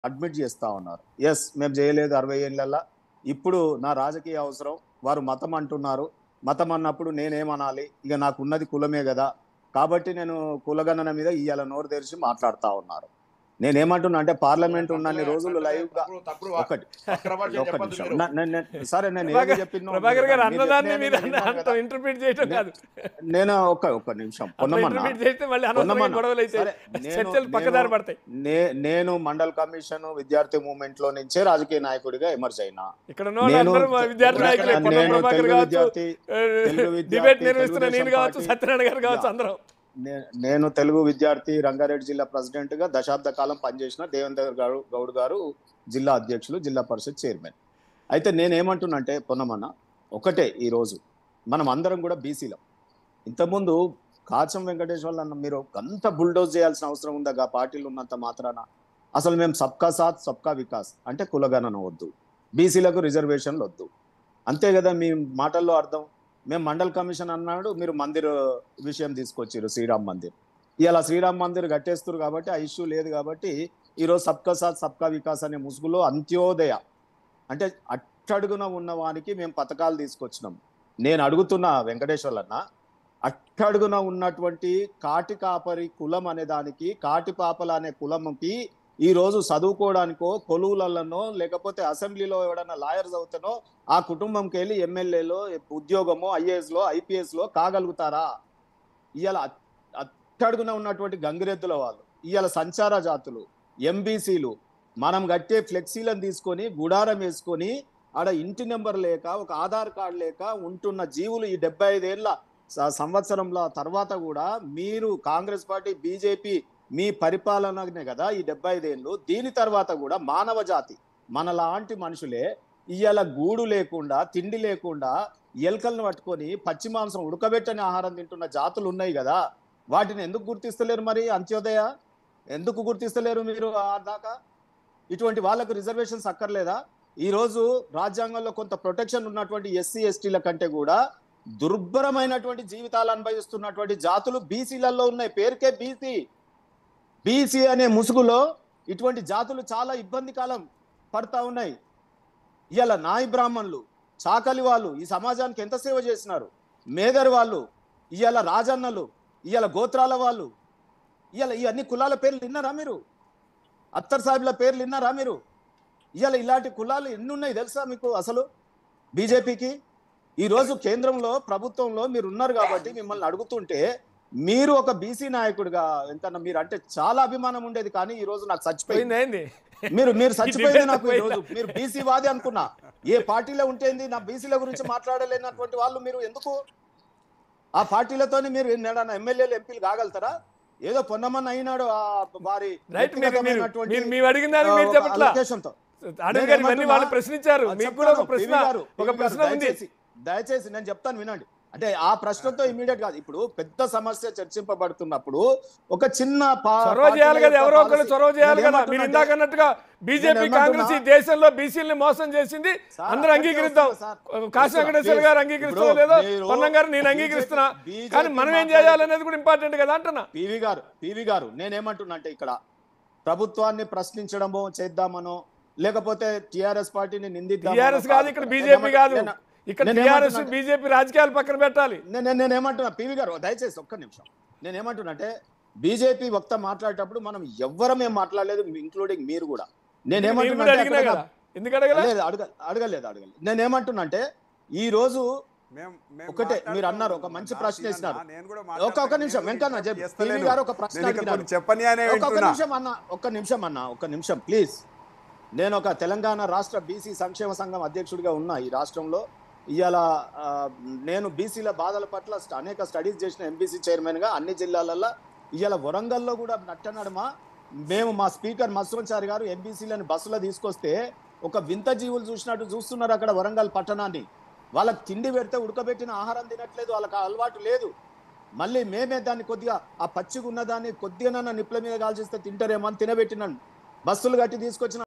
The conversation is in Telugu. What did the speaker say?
అడ్మిట్ చేస్తా ఉన్నారు ఎస్ మేము చేయలేదు అరవై ఏళ్ళల్లా ఇప్పుడు నా రాజకీయ అవసరం వారు మతం అంటున్నారు మతం అన్నప్పుడు నేనేమనాలి ఇక నాకు ఉన్నది కులమే కదా కాబట్టి నేను కులగణన మీద ఇవాళ నోరు తెరిచి మాట్లాడుతా ఉన్నారు నేనేమంటున్నా అంటే పార్లమెంట్ ఉన్నన్ని రోజులు లైవ్ గా తప్పుడు- తప్పుడు ఒకటి అక్రమ ఒక్క చెప్పొద్దు నిమిషం మీరు. నా- నేను- నేను- సరే నేను ఏమి ప్రభాకర్ చెప్పినో ప్రభాకర్ గారు మీరు- అన్నదాన్ని నేను- మీరు నేను అంత విన్నాను కదా. ఇంటర్ప్రిట్ చేయడం కాదు నేను ఒక్క ఒక్క నిమిషం అట్లా పొన్నమన్న ఇంటర్ప్రిట్ చేస్తే మళ్ళీ అనవసరమైన పొన్నమన్న. గొడవలు అయితే సరే, నేను- చర్చలు పక్కదారి నేను- పడతాయి నే- నేను మండల్ కమిషన్ విద్యార్థి మూవ్మెంట్ లో నుంచే రాజకీయ నాయకుడిగా ఎమర్జ్ అయినా ఇక్కడ ఉన్న వాళ్ళందరూ మా విద్యార్థి నాయకులే పొన్నం నేను ప్రభాకర్ తెలుగు కావచ్చు విద్యార్థి తెలుగు విద్యార్థి, డిబేట్ నిర్వహిస్తున్న నేను తెలుగుదేశం కావచ్చు పార్టీ. సత్యనారాయణ గారు కావచ్చు యా. అందరం నే- నేను తెలుగు విద్యార్థి రంగారెడ్డి జిల్లా ప్రెసిడెంట్ గా దశాబ్ద కాలం పనిచేసిన దేవేందర్ గారు గౌడ్ గారు జిల్లా అధ్యక్షులు జిల్లా పరిషత్ చైర్మన్ అయితే నేనేమంటున్నంటే పొన్నమన్న ఒకటే ఈ రోజు మనం అందరం కూడా బీసీలం ఇంతకుముందు కాచం వెంకటేశ్వర్లు అన్న మీరు అంత బుల్డోజ్ చేయాల్సిన అవసరం ఉందా గా పార్టీలు ఉన్నంత మాత్రాన అసలు మేము సబ్కా సాత్ సబ్కా వికాస్ అంటే కులగణన వద్దు బీసీలకు రిజర్వేషన్లు వద్దు అంతే కదా మీ మాటల్లో అర్థం మేము మండల్ కమిషన్ అన్నాడు మీరు మందిర్ విషయం తీసుకొచ్చారు శ్రీరామ్ మందిర్ ఇలా శ్రీరామ్ మందిర్ కట్టేస్తారు కాబట్టి ఆ ఇష్యూ లేదు కాబట్టి ఈరోజు సబ్కా సాత్ సబ్కా వికాస్ అనే ముసుగులో అంత్యోదయ అంటే అట్టడుగున ఉన్న వానికి మేము పథకాలు తీసుకొచ్చినాం నేను అడుగుతున్న వెంకటేశ్వర్లన్న అట్టడుగున ఉన్నటువంటి కాటి కాపరి కులం అనే దానికి కాటి పాపల అనే కులంకి ఈ రోజు చదువుకోవడానికో కొలువులలోనో లేకపోతే అసెంబ్లీలో ఎవడన్నా లాయర్స్ అవుతానో ఆ కుటుంబంకి వెళ్ళి ఎమ్మెల్యేలో ఉద్యోగమో ఐఏఎస్ లో ఐపీఎస్ లో కాగలుగుతారా ఇవాళ అట్- అట్టడుగున ఉన్నటువంటి గంగిరెద్దుల వాళ్ళు ఇవాళ సంచార జాతులు ఎంబీసీలు మనం కట్టే ఫ్లెక్సీలను తీసుకొని గుడారం వేసుకొని ఆడ ఇంటి నెంబర్ లేక ఒక ఆధార్ కార్డు లేక ఉంటున్న జీవులు ఈ డెబ్బై ఐదేళ్ల స- సంవత్సరంల తర్వాత కూడా మీరు కాంగ్రెస్ పార్టీ బీజేపీ మీ పరిపాలననే కదా ఈ డెబ్బై ఐదేళ్ళు దీని తర్వాత కూడా మానవ జాతి మనలాంటి మనుషులే ఇవాళ గూడు లేకుండా తిండి లేకుండా ఎలుకలను పట్టుకొని పచ్చి మాంసం ఉడకబెట్టని ఆహారం తింటున్న జాతులు ఉన్నాయి కదా వాటిని ఎందుకు గుర్తిస్తలేరు మరి అంత్యోదయ ఎందుకు గుర్తిస్తలేరు మీరు ఆ దాకా ఇటువంటి వాళ్ళకు రిజర్వేషన్స్ అక్కర్లేదా ఈ రోజు రాజ్యాంగంలో కొంత ప్రొటెక్షన్ ఉన్నటువంటి ఎస్సీ ఎస్టీల కంటే కూడా దుర్భరమైనటువంటి జీవితాలు అనుభవిస్తున్నటువంటి జాతులు బీసీలలో ఉన్నాయి పేరుకే బీసీ బీసీ అనే ముసుగులో ఇటువంటి జాతులు చాలా ఇబ్బంది కాలం పడతా ఉన్నాయి ఇవాళ నాయి బ్రాహ్మణులు చాకలి వాళ్ళు ఈ సమాజానికి ఎంత సేవ చేసినారు మేదరి వాళ్ళు ఇవాళ రాజన్నలు ఇవాళ గోత్రాల వాళ్ళు ఇవాళ ఈ అన్ని కులాల పేర్లు విన్నారా మీరు అత్తర్ సాహిబ్ల పేర్లు విన్నారా మీరు ఇవాళ ఇలాంటి కులాలు ఎన్ని ఉన్నాయి తెలుసా మీకు అసలు బీజేపీకి ఈ రోజు కేంద్రంలో ప్రభుత్వంలో మీరు ఉన్నారు కాబట్టి మిమ్మల్ని అడుగుతుంటే మీరు ఒక బీసీ నాయకుడిగా ఎంత మీరు అంటే చాలా అభిమానం ఉండేది కానీ ఈ రోజు నాకు చచ్చిపోయింది పోయింది ఏంది మీరు మీరు చచ్చిపోయింది debate నాకు ఈ పోయిందా? రోజు మీరు బీసీ వాది అనుకున్నా ఏ పార్టీలో ఉంటేంది నా బీసీల గురించి మాట్లాడలేనటువంటి వాళ్ళు మీరు ఎందుకు ఆ పార్టీలతోని మీరు ఎన్నడన్నా ఎమ్మెల్యేలు ఎంపీలు కాగలుగుతారా ఏదో పొన్నమన్న అయినాడు ఆ వారి రైట్ మీరు మీరు వ్యక్తిగతమైనటువంటి, మీరు మేము అడిగిన దానికి మీరు ఆ, చెప్పట్లా allocation-తో. ఆనంద్ గారు ఇవన్నీ నేనేమంటున్నా? వాళ్ళు ప్రశ్నించారు ఆ, మీకు కూడా ఒక చెప్తాను, ప్రశ్న పివి గారు, ఒక పివి ప్రశ్న గారు, ఉంది దయచేసి దయచేసి నేను చెప్తాను వినండి అంటే ఆ ప్రశ్నతో ఇమీడియట్ కాదు ఇప్పుడు పెద్ద సమస్య చర్చింపబడుతున్నప్పుడు ఒక చిన్న పా- చొరవ పార్టీల చేయాలి కదా యొక్క ఎవరో ఒకరు policy- చొరవ చేయాలి నేను కదా మీరు ఏమంటున్నా ఇందాక అంటే- అన్నట్టుగా బీజేపీ నేను కాంగ్రెస్ ఈ ఏమంటున్నా? దేశంలో బీసీలని మోసం చేసింది సార్, అందరూ అక్కడికే అంగీకరిద్దాం వస్తున్నా, సార్. కాశీ వెంకటేశ్వర Please. గారు అంగీకరిస్తారో ఇప్పుడు లేదో మీరు పొన్నం గారు నేను BJP అంగీకరిస్తున్నా BJP కానీ మనం ఏం మాట్లాడే- చేయాలనేది కూడా ఇంపార్టెంట్ కదా అంటున్నా పివి గారు పివి గారు నేనేమంటున్నా అంటే ఇక్కడ ప్రభుత్వాన్ని ప్రశ్నించడమో చేద్దామనో లేకపోతే టిఆర్ఎస్ పార్టీని నిందిద్దామనో టీఆర్ఎస్ కాదు ఇక్కడ నేను బీజేపీ ఏమంటున్నా- కాదు నేను- ఇక్కడ నేను టీఆర్ఎస్ ఏమంటున్నా- బీజేపీ రాజకీయాలు పక్కన పెట్టాలి నేను నేను- నేను ఏమంటున్నా పివి గారు దయచేసి ఒక్క నిమిషం నేను ఏమంటున్నా అంటే బీజేపీ వక్త మాట్లాడేటప్పుడు మనం ఎవ్వరం ఏం మాట్లాడలేదు ఇంక్లూడింగ్ మీరు కూడా నేను నేను ఏమంటున్నా కూడా అంటే అడిగినా అక్కడ కదా ఎందుకు అడగల లేదు అడగ అడగలేదు అడగలేదు నేను ఏమంటున్నా అంటే ఈ రోజు మేం- మేం ఒకటే మీరు మాట్లాడతాం. అన్నారు, ఒక మంచి నా ప్రశ్న సీనన్న, వేసినారు. నేను కూడా ఒక- ఒక మాట్లాడతాను. నిమిషం, నేను వెంకన్న కూడా చెప్పు. చేస్తలేను. పివి గారు ఒక ప్రశ్న నేను ఇక అడిగినారు. కొన్ని చెప్పని అనే ఒక్క వింటున్నా. నిమిషం అన్న ఒక్క నిమిషం అన్న ఒక్క నిమిషం ప్లీజ్ నేను ఒక తెలంగాణ రాష్ట్ర బీసీ సంక్షేమ సంఘం అధ్యక్షుడిగా ఉన్నా ఈ రాష్ట్రంలో ఇవాళ ఆ, నేను బీసీల బాధల పట్ల స్ట్- అనేక స్టడీస్ చేసిన ఎంబీసీ చైర్మన్ గా అన్ని జిల్లాలలో ఇవాళ వరంగల్లో కూడా నట్టనడమ మేము మా స్పీకర్ మత్స్వంచారి గారు ఎంబీసీలను బస్సులో తీసుకొస్తే ఒక వింత జీవులు చూసినట్టు చూస్తున్నారు అక్కడ వరంగల్ పట్టణాన్ని వాళ్ళకి తిండి పెడితే ఉడకబెట్టిన ఆహారం తినట్లేదు వాళ్ళకి ఆ అలవాటు లేదు మళ్ళీ మేమే దాన్ని కొద్దిగా ఆ పచ్చిగా ఉన్నదాన్ని కొద్దిగా నిప్పుల మీద కాల్చిస్తే తింటారేమో అని తినబెట్టినాను బస్సులు కట్టి తీసుకొచ్చిన